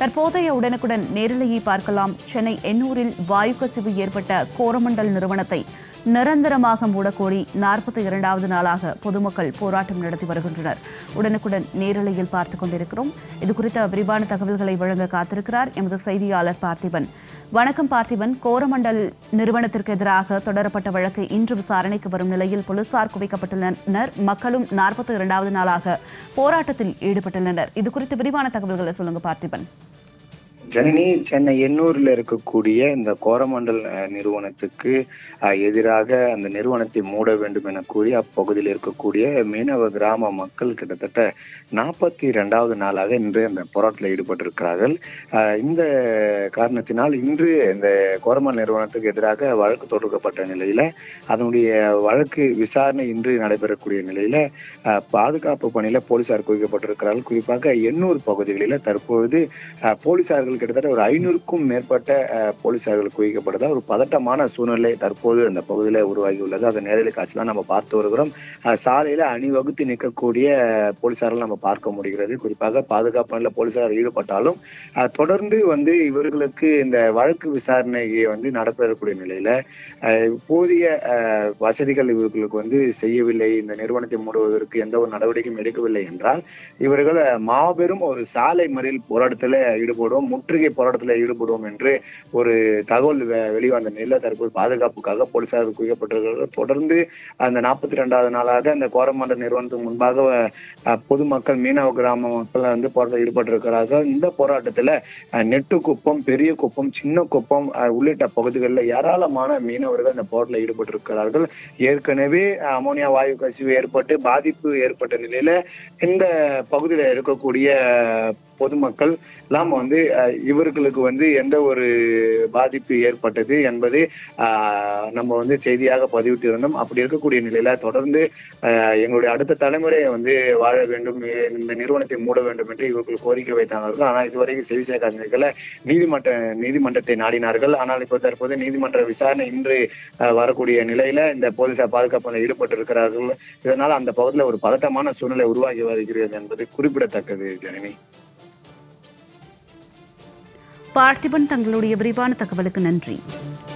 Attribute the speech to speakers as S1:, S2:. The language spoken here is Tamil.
S1: தற்போதைய உடனுக்குடன் நேரலையை பார்க்கலாம் சென்னை எண்ணூரில் வாயு கசிவு ஏற்பட்ட கோரமண்டல் நிறுவனத்தை நிரந்தரமாக மூடக்கோரி நாற்பத்தி இரண்டாவது நாளாக பொதுமக்கள் போராட்டம் நடத்தி வருகின்றனர் உடனுக்குடன் நேரலையில் பார்த்துக் கொண்டிருக்கிறோம் இது குறித்த விரிவான தகவல்களை வழங்க காத்திருக்கிறார் எமது செய்தியாளர் பார்த்திபன் வணக்கம் பார்த்திபன் கோரமண்டல் நிறுவனத்திற்கு எதிராக தொடரப்பட்ட வழக்கு இன்று விசாரணைக்கு வரும் நிலையில் போலீசார் குவிக்கப்பட்டுள்ளனர் மக்களும் நாற்பத்தி இரண்டாவது நாளாக போராட்டத்தில் ஈடுபட்டுள்ளனர் இது குறித்து விரிவான தகவல்களை சொல்லுங்க பார்த்திபன்
S2: ஜனனி சென்னை எண்ணூரில் இருக்கக்கூடிய இந்த கோரமண்டல் அஹ், நிறுவனத்துக்கு அஹ், எதிராக அந்த நிறுவனத்தை மூட வேண்டும் என கூறி அப்பகுதியில் இருக்கக்கூடிய மீனவ கிராம மக்கள் கிட்டத்தட்ட நாற்பத்தி இரண்டாவது நாளாக இன்று அந்த போராட்டத்தில் ஈடுபட்டிருக்கிறார்கள் அஹ், இந்த காரணத்தினால் இன்று இந்த கோரமண்டல் நிறுவனத்துக்கு எதிராக வழக்கு தொடுக்கப்பட்ட நிலையில அதனுடைய வழக்கு விசாரணை இன்று நடைபெறக்கூடிய நிலையில அஹ், பாதுகாப்பு பணியில போலீசார் குவிக்கப்பட்டிருக்கிறார்கள் குறிப்பாக எண்ணூர் பகுதிகளில் தற்பொழுது அஹ், போலீசார்கள் கிட்டத்தட்ட ஒரு ஐநூறுக்கும் மேற்பட்ட அஹ், போலீசார்கள் குவிக்கப்பட்டதா ஒரு பதட்டமான சூழ்நிலை தற்போது அந்த பகுதியில் உருவாகி உள்ளது அதை நேரடி காட்சி தான் நம்ம பார்த்து வருகிறோம் அஹ், சாலையில அணிவகுத்து நிற்கக்கூடிய அஹ், போலீசார்கள் நம்ம பார்க்க முடிகிறது குறிப்பாக பாதுகாப்பு பணியில் போலீசார் ஈடுபட்டாலும் அஹ், தொடர்ந்து வந்து இவர்களுக்கு இந்த வழக்கு விசாரணை வந்து நடைபெறக்கூடிய நிலையில அஹ், போதிய அஹ், வசதிகள் இவர்களுக்கு வந்து செய்யவில்லை இந்த நிறுவனத்தை மூடுவதற்கு எந்த ஒரு நடவடிக்கையும் எடுக்கவில்லை என்றால் இவர்கள் மாபெரும் ஒரு சாலை மறியல் போராட்டத்தில் ஈடுபடுவோம் முற்றுகை போராட்டத்தில் ஈடுபடுவோம் என்று ஒரு தகவல் வெ- வெளிவந்த நிலையில் தற்போது பாதுகாப்புக்காக போலீசார் குவிக்கப்பட்டிருக்கிறார்கள் தொடர்ந்து அந்த நாற்பத்தி ரெண்டாவது நாளாக அந்த கோரமண்ட நிறுவனத்துக்கு முன்பாக அஹ், பொதுமக்கள் மீனவ கிராம மக்கள் வந்து போராட்டத்தில் ஈடுபட்டிருக்கிறார்கள் இந்த போராட்டத்தில் நெட்டுக்குப்பம் பெரிய குப்பம் சின்ன குப்பம் அஹ், உள்ளிட்ட பகுதிகளில் ஏராளமான மீனவர்கள் இந்த போராட்டத்தில் ஈடுபட்டிருக்கிறார்கள் ஏற்கனவே அஹ், அமோனியா வாயு கசிவு ஏற்பட்டு பாதிப்பு ஏற்பட்ட நிலையில இந்த பகுதியில இருக்கக்கூடிய பொதுமக்கள் எல்லாம் வந்து அஹ், இவர்களுக்கு வந்து எந்த ஒரு பாதிப்பு ஏற்பட்டது என்பது ஆஹ், நம்ம வந்து செய்தியாக பதிவிட்டு இருந்தோம் அப்படி இருக்கக்கூடிய நிலையில தொடர்ந்து ஆஹ், எங்களுடைய அடுத்த தலைமுறை வந்து வாழ வேண்டும் இந்த நிறுவனத்தை மூட வேண்டும் என்று இவர்கள் கோரிக்கை வைத்தார்கள் ஆனால் இதுவரைக்கும் செவி சேர்க்காதீர்கள் நீதிமன்ற நீதிமன்றத்தை நாடினார்கள் ஆனால் இப்போ தற்போது நீதிமன்ற விசாரணை இன்று ஆஹ், வரக்கூடிய நிலையில இந்த போலீசார் பாதுகாப்பில் ஈடுபட்டிருக்கிறார்கள் இதனால் அந்த பகுதியில் ஒரு பதட்டமான சூழ்நிலை உருவாகி வருகிறது என்பது குறிப்பிடத்தக்கது ஜனனி
S1: பார்த்திபன் தங்களுடைய விரிவான தகவலுக்கு நன்றி